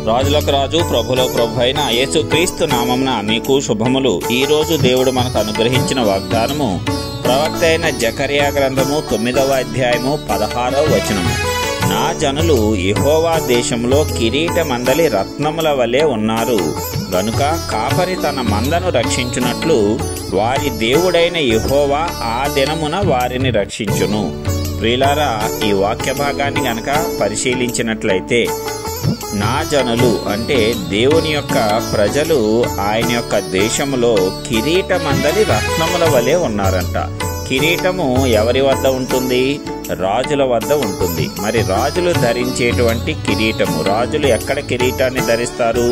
రాజులకు రాజు ప్రభులో ప్రభు అయిన యేసుక్రీస్తు నామమున మీకు శుభములు ఈ రోజు దేవుడు మనకు అనుగ్రహించిన వాగ్దానము ప్రవక్త అయిన జకరియా గ్రంథము తొమ్మిదవ అధ్యాయము పదహారవ వచనము నా జనులు యెహోవా దేశంలో కిరీట మందలి రత్నముల వలె ఉన్నారు గనుక కాపరి తన మందను రక్షించున్నట్లు వారి దేవుడైన యెహోవా ఆ దినమున వారిని రక్షించును ప్రియులారా ఈ వాక్య భాగాన్ని గనక పరిశీలించినట్లయితే నా జనులు అంటే దేవుని యొక్క ప్రజలు ఆయన యొక్క దేశములో కిరీటమందలి రత్నముల వలె ఉన్నారంట కిరీటము ఎవరి వద్ద ఉంటుంది రాజుల వద్ద ఉంటుంది మరి రాజులు ధరించేటువంటి కిరీటము రాజులు ఎక్కడ కిరీటాన్ని ధరిస్తారు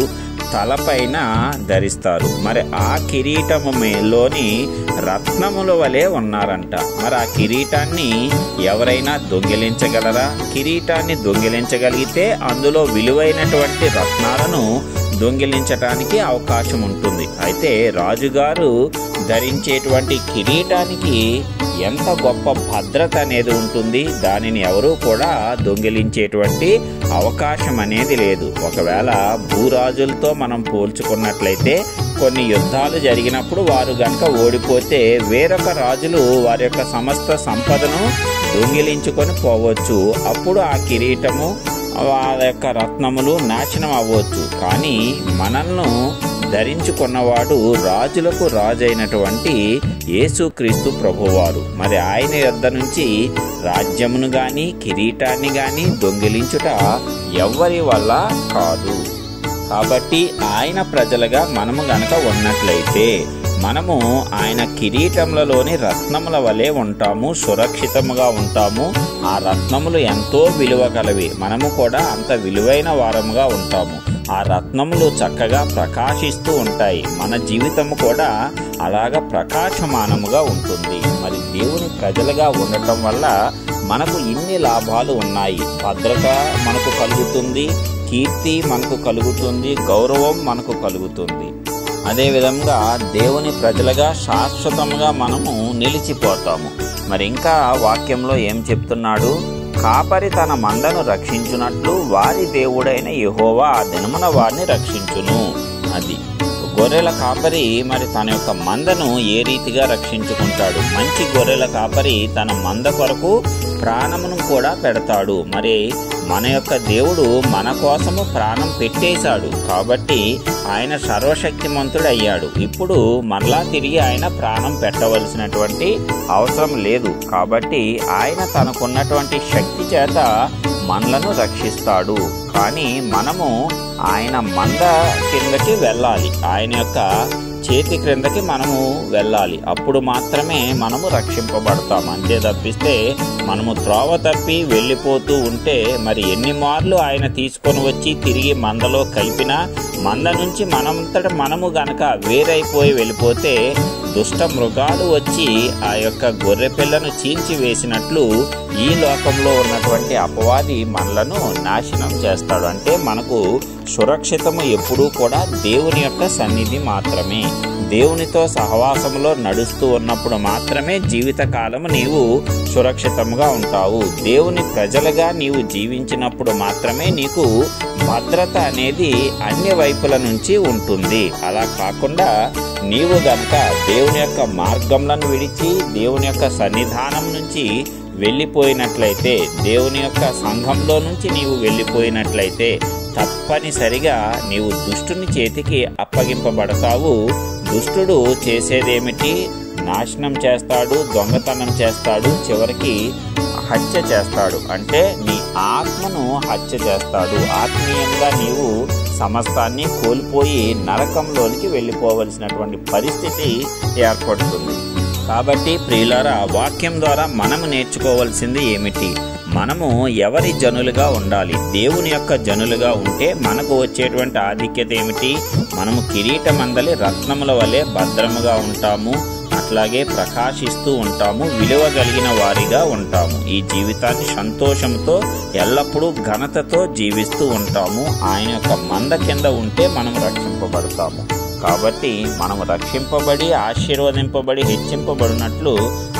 తలపైన ధరిస్తారు మరి ఆ కిరీటములోని రత్నముల వలె ఉన్నారంట మరి ఆ కిరీటాన్ని ఎవరైనా దొంగిలించగలరా కిరీటాన్ని దొంగిలించగలిగితే అందులో విలువైనటువంటి రత్నాలను దొంగిలించటానికి అవకాశం ఉంటుంది అయితే రాజుగారు ధరించేటువంటి కిరీటానికి ఎంత గొప్ప భద్రత అనేది ఉంటుంది దానిని ఎవరూ కూడా దొంగిలించేటువంటి అవకాశం అనేది లేదు ఒకవేళ భూరాజులతో మనం పోల్చుకున్నట్లయితే కొన్ని యుద్ధాలు జరిగినప్పుడు వారు గనక ఓడిపోతే వేరొక రాజులు వారి యొక్క సమస్త సంపదను దొంగిలించుకొని పోవచ్చు అప్పుడు ఆ కిరీటము వాళ్ళ యొక్క రత్నములు నాశనం అవ్వచ్చు కానీ మనల్ని ధరించుకున్నవాడు రాజులకు రాజైనటువంటి యేసుక్రీస్తు ప్రభువారు మరి ఆయన యొద్ద నుంచి రాజ్యమును గాని కిరీటాన్ని గాని దొంగిలించుట ఎవ్వరి వల్ల కాదు కాబట్టి ఆయన ప్రజలుగా మనము గనక ఉన్నట్లయితే మనము ఆయన కిరీటములలోని రత్నముల వలె ఉంటాము సురక్షితముగా ఉంటాము ఆ రత్నములు ఎంతో విలువ కలవి మనము కూడా అంత విలువైన వారముగా ఉంటాము ఆ రత్నములు చక్కగా ప్రకాశిస్తూ ఉంటాయి మన జీవితము కూడా అలాగ ప్రకాశమానముగా ఉంటుంది మరి దేవుని ప్రజలుగా ఉండటం వల్ల మనకు ఇన్ని లాభాలు ఉన్నాయి భద్రత మనకు కలుగుతుంది కీర్తి మనకు కలుగుతుంది గౌరవం మనకు కలుగుతుంది అదేవిధంగా దేవుని ప్రజలుగా శాశ్వతంగా మనము నిలిచిపోతాము మరి ఇంకా వాక్యంలో ఏం చెప్తున్నాడు కాపరి తన మందను రక్షించున్నట్లు వారి దేవుడైన యెహోవా ఆ దినమున వారిని రక్షించును అది గొర్రెల కాపరి మరి తన యొక్క మందను ఏ రీతిగా రక్షించుకుంటాడు మంచి గొర్రెల కాపరి తన మంద కొరకు ప్రాణమును కూడా పెడతాడు మరి మన యొక్క దేవుడు మన కోసము ప్రాణం పెట్టేశాడు కాబట్టి ఆయన సర్వశక్తిమంతుడు అయ్యాడు ఇప్పుడు మరలా తిరిగి ఆయన ప్రాణం పెట్టవలసినటువంటి అవసరం లేదు కాబట్టి ఆయన తనకున్నటువంటి శక్తి చేత మనలను రక్షిస్తాడు కానీ మనము ఆయన మంద కిందకి వెళ్ళాలి ఆయన యొక్క చేతి క్రిందకి మనము వెళ్ళాలి అప్పుడు మాత్రమే మనము రక్షింపబడతాం అంతే తప్పిస్తే మనము త్రోవ తప్పి వెళ్ళిపోతూ ఉంటే మరి ఎన్ని మార్లు ఆయన తీసుకొని వచ్చి తిరిగి మందలో కలిపినా మంద నుంచి మనంతట మనము గనక వేరైపోయి వెళ్ళిపోతే దుష్ట మృగాలు వచ్చి ఆ యొక్క గొర్రె పిల్లను చీల్చి వేసినట్లు ఈ లోకంలో ఉన్నటువంటి అపవాది మనలను నాశనం చేస్తాడు అంటే మనకు సురక్షితము ఎప్పుడూ కూడా దేవుని యొక్క సన్నిధి మాత్రమే దేవునితో సహవాసంలో నడుస్తూ ఉన్నప్పుడు మాత్రమే జీవితకాలము నీవు సురక్షితంగా ఉంటావు దేవుని ప్రజలుగా నీవు జీవించినప్పుడు మాత్రమే నీకు భద్రత అనేది అన్ని వైపుల నుంచి ఉంటుంది అలా కాకుండా నీవు గనక దేవుని యొక్క మార్గంలను విడిచి దేవుని యొక్క సన్నిధానం నుంచి వెళ్ళిపోయినట్లయితే దేవుని యొక్క సంఘంలో నుంచి నీవు వెళ్ళిపోయినట్లయితే తప్పనిసరిగా నీవు దుష్టుని చేతికి అప్పగింపబడతావు దుష్టుడు చేసేదేమిటి నాశనం చేస్తాడు దొంగతనం చేస్తాడు చివరికి హత్య చేస్తాడు అంటే నీ ఆత్మను హత్య చేస్తాడు ఆత్మీయంగా నీవు సమస్తాన్ని కోల్పోయి నరకంలోనికి వెళ్ళిపోవలసినటువంటి పరిస్థితి ఏర్పడుతుంది కాబట్టి ప్రియులారా వాక్యం ద్వారా మనము నేర్చుకోవాల్సింది ఏమిటి మనము ఎవరి జనులుగా ఉండాలి దేవుని యొక్క జనులుగా ఉంటే మనకు వచ్చేటువంటి ఆధిక్యత ఏమిటి మనము కిరీటమందలి రత్నముల వలె భద్రముగా ఉంటాము అట్లాగే ప్రకాశిస్తూ ఉంటాము విలువ కలిగిన వారిగా ఉంటాము ఈ జీవితాన్ని సంతోషంతో ఎల్లప్పుడూ ఘనతతో జీవిస్తూ ఉంటాము ఆయన యొక్క మంద కింద ఉంటే మనం రక్షింపబడతాము కాబట్టి మనం రక్షింపబడి ఆశీర్వదింపబడి హెచ్చింపబడినట్లు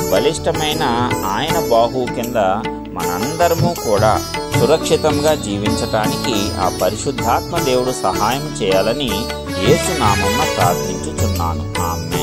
బలిష్టమైన ఆయన బాహువు కింద మనందరము కూడా సురక్షితంగా జీవించటానికి ఆ పరిశుద్ధాత్మ దేవుడు సహాయం చేయాలని యేసునామమున ప్రార్థించుచున్నాను ఆమె